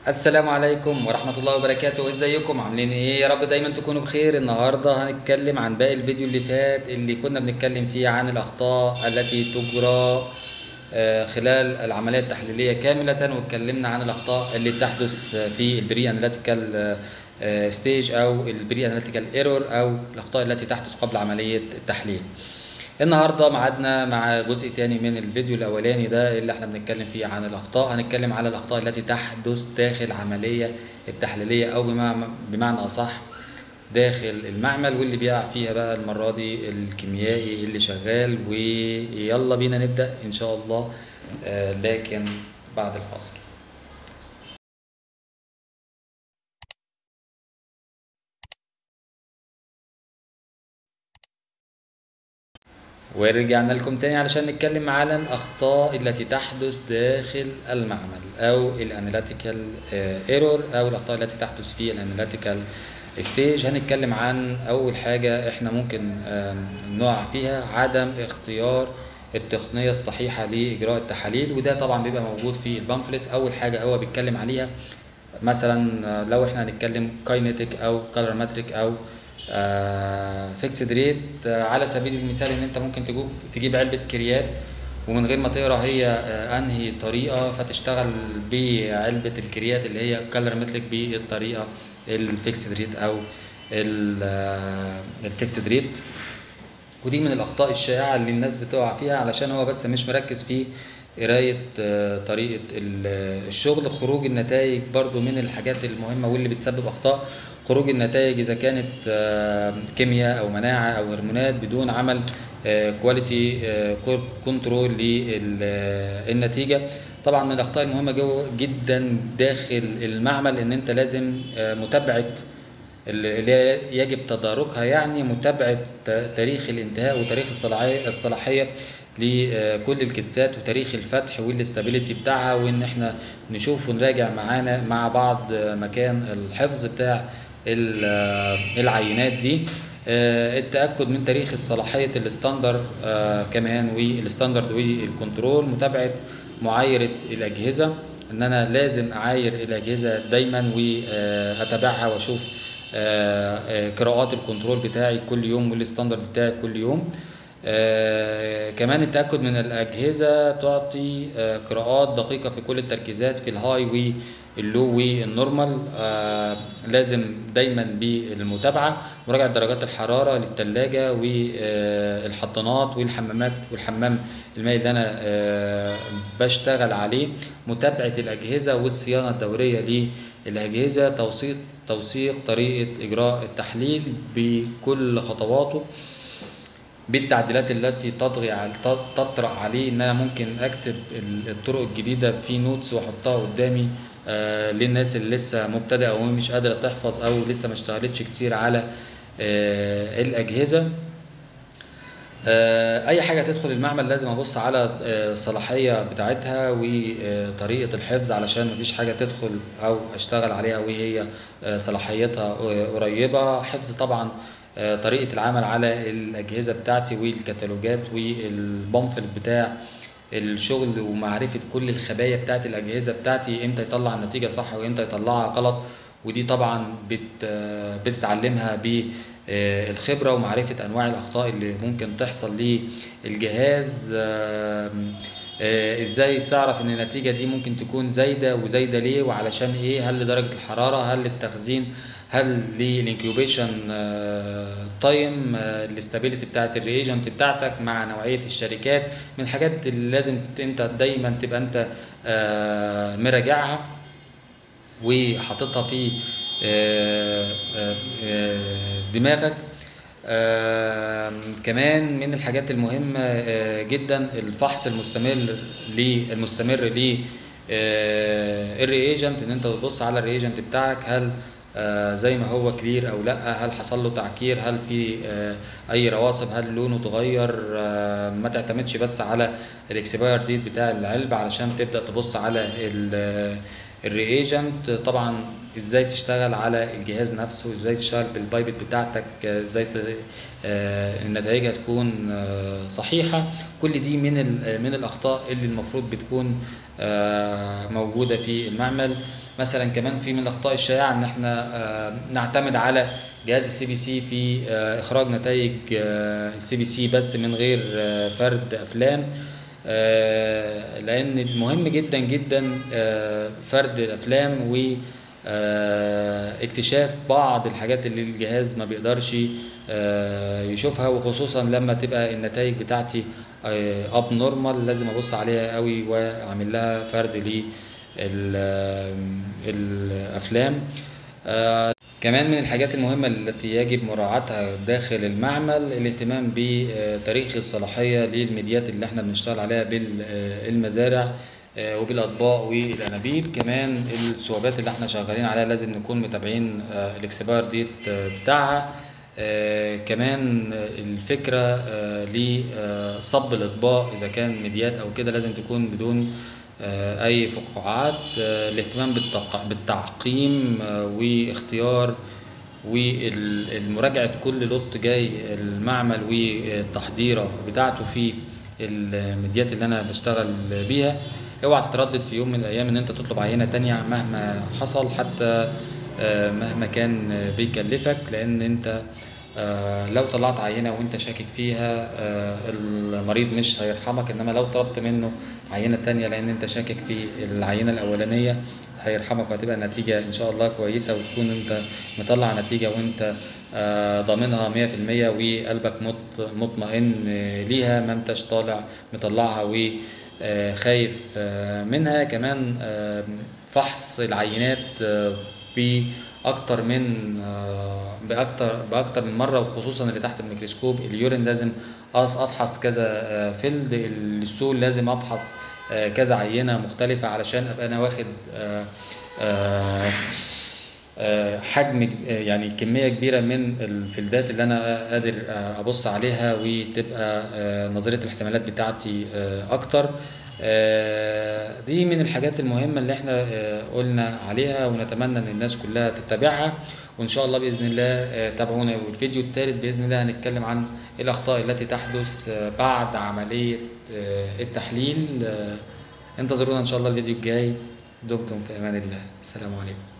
السلام عليكم ورحمة الله وبركاته ازيكم عاملين ايه يا رب دايما تكونوا بخير النهاردة هنتكلم عن باقي الفيديو اللي فات اللي كنا بنتكلم فيه عن الاخطاء التي تجرى آه، خلال العملية التحليلية كاملة واتكلمنا عن الاخطاء اللي بتحدث في البري اناليتيكال ستيج او البري اناليتيكال ايرور او الاخطاء التي تحدث قبل عملية التحليل النهارده معادنا مع جزء تاني من الفيديو الاولاني ده اللي احنا بنتكلم فيه عن الاخطاء هنتكلم على الاخطاء التي تحدث داخل عمليه التحليليه او بمعنى بمعنى اصح داخل المعمل واللي بيقع فيها بقى المره دي الكيميائي اللي شغال ويلا بينا نبدا ان شاء الله آه، لكن بعد الفاصل ورجعنا لكم تاني علشان نتكلم على الأخطاء التي تحدث داخل المعمل أو الاناليتيكال ايرور أو الأخطاء التي تحدث في الاناليتيكال ستيج هنتكلم عن أول حاجة إحنا ممكن آم، نقع فيها عدم اختيار التقنية الصحيحة لإجراء التحاليل وده طبعا بيبقى موجود في البامفلت أول حاجة هو بيتكلم عليها مثلا آه، لو احنا هنتكلم كاينيتيك أو كالورماتريك أو فيكسد ريت على سبيل المثال ان انت ممكن تجيب تجيب علبه كريات ومن غير ما تقرا هي آه، انهي طريقه فتشتغل بعلبه الكريات اللي هي كالر متلك بالطريقه الفيكسد ريت او الفيكسد ريت ودي من الاخطاء الشائعه اللي الناس بتقع فيها علشان هو بس مش مركز في قرايه آه، طريقه ال- الشغل خروج النتائج برضو من الحاجات المهمه واللي بتسبب اخطاء خروج النتائج اذا كانت آه، كيمياء او مناعه او هرمونات بدون عمل كواليتي كنترول للنتيجه طبعا من الاخطاء المهمه جو جدا داخل المعمل ان انت لازم آه، متابعه اللي هي يجب تداركها يعني متابعة ت- تاريخ الانتهاء وتاريخ الصلاحية الصلاحية لكل الكتسات وتاريخ الفتح والاستابيليتي بتاعها وان احنا نشوف ونراجع معانا مع بعض مكان الحفظ بتاع ال- العينات دي آه، التأكد من تاريخ الصلاحية الستاندر آه، كمان والستاندرد والكنترول متابعة معايرة الأجهزة ان انا لازم اعاير الاجهزه دايما واتابعها واشوف آه، آه، قراءات الكنترول بتاعي كل يوم والستاندرد بتاعي كل يوم آه، كمان التاكد من الاجهزه تعطي آه، قراءات دقيقه في كل التركيزات في الهاي واللو والنورمال آه، لازم دايما بالمتابعه مراجعه درجات الحراره للثلاجه والحضانات والحمامات والحمام المائي اللي انا آه، بشتغل عليه متابعه الاجهزه والصيانه الدوريه للاجهزه توثيق توثيق طريقه اجراء التحليل بكل خطواته بالتعديلات التي تطغي على تطرأ عليه ان انا ممكن اكتب ال- الطرق الجديده في نوتس واحطها قدامي آه للناس اللي لسه مبتدئه او مش قادره تحفظ او لسه ما اشتغلتش كتير على آه الاجهزه آه، اي حاجه تدخل المعمل لازم ابص على آه، الصلاحيه بتاعتها وطريقه الحفظ علشان مفيش حاجه تدخل او اشتغل عليها وهي آه، صلاحيتها آه، قريبه حفظ طبعا آه، طريقه العمل على الاجهزه بتاعتي والكتالوجات والبامفلت بتاع الشغل ومعرفه كل الخبايا بتاعت الاجهزه بتاعتي امتى يطلع النتيجه صح وامتى يطلعها غلط ودي طبعا بت آه، بتتعلمها بالخبره ومعرفه انواع الاخطاء اللي ممكن تحصل للجهاز آم، آه، ازاي تعرف ان النتيجه دي ممكن تكون زايده وزايده ليه وعلشان ايه هل لدرجه الحراره هل للتخزين هل للانكيوبيشن تايم الاستابيليتي بتاعت الريجنت بتاعتك مع نوعيه الشركات من الحاجات اللي لازم انت دايما تبقى انت آه، مراجعها وحاططها في آه، آه، آه، دماغك آم، كمان من الحاجات المهمة آه، جدا الفحص المستمر للمستمر ل الريجنت ان انت تبص على الريجنت بتاعك هل آه، زي ما هو كلير او لا هل حصل له تعكير هل في آه، اي رواسب هل لونه اتغير آه، ما تعتمدش بس على الاكسباير ديت بتاع العلبة علشان تبدأ تبص على ال- الريجنت طبعا ازاي تشتغل على الجهاز نفسه ازاي تشتغل بالبايبت بتاعتك آه، ازاي ت- آه، النتائج هتكون آه، صحيحة كل دي من ال- من الاخطاء اللي المفروض بتكون آه، موجودة في المعمل مثلا كمان في من الاخطاء الشائعه ان احنا آه، نعتمد على جهاز السي بي سي في آه، اخراج نتائج السي بي سي بس من غير آه، فرد افلام آه، لان مهم جدا جدا آه، فرد الافلام و آه، اكتشاف بعض الحاجات اللي الجهاز ما بيقدرش آه، يشوفها وخصوصا لما تبقى النتائج بتاعتي اب نورمال لازم ابص عليها قوي واعمل لها فرد للافلام آه، كمان من الحاجات المهمة التي يجب مراعاتها داخل المعمل الاهتمام بتاريخ الصلاحية للميديات اللي احنا بنشتغل عليها بالمزارع آه، وبالاطباق والانابيب كمان السوابات اللي احنا شغالين عليها لازم نكون متابعين آه، الاكسباير ديت آه، بتاعها آه، كمان الفكرة آه، لصب الأطباق إذا كان ميديات أو كده لازم تكون بدون آه، أي فقاعات آه، الاهتمام بالتق- بالتعقيم آه، واختيار والمراجعة كل لوت جاي المعمل والتحضيرة بتاعته في الميديات اللي أنا بشتغل بيها اوعى تتردد في يوم من الأيام إن أنت تطلب عينة تانية مهما حصل حتى آه، مهما كان آه، بيكلفك لأن أنت آه، لو طلعت عينة وأنت شاكك فيها آه، المريض مش هيرحمك إنما لو طلبت منه عينة تانية لأن أنت شاكك في العينة الأولانية هيرحمك وهتبقى النتيجة إن شاء الله كويسة وتكون أنت مطلع نتيجة وأنت آه، ضامنها 100% وقلبك مط- مطمئن آه، ليها ما انتش طالع مطلعها وخايف منها كمان آه، فحص العينات آه، بأكتر من آه، بأكتر بأكتر من مرة وخصوصا اللي تحت الميكروسكوب اليورين لازم أف- أفحص كذا آه، فيلد السول لازم أفحص آه، كذا عينة مختلفة علشان أبقى أنا واخد آه، آه، آه، حجم ك- آه، يعني كمية كبيرة من الفيلدات اللي أنا قادر آه، أبص عليها وتبقى آه، نظرية الاحتمالات بتاعتي آه، أكتر آه، دي من الحاجات المهمة اللي احنا آه، قلنا عليها ونتمنى ان الناس كلها تتبعها وان شاء الله باذن الله آه، تابعونا والفيديو الثالث باذن الله هنتكلم عن الاخطاء التي تحدث آه، بعد عملية آه، التحليل آه، انتظرونا ان شاء الله الفيديو الجاي دمتم في امان الله السلام عليكم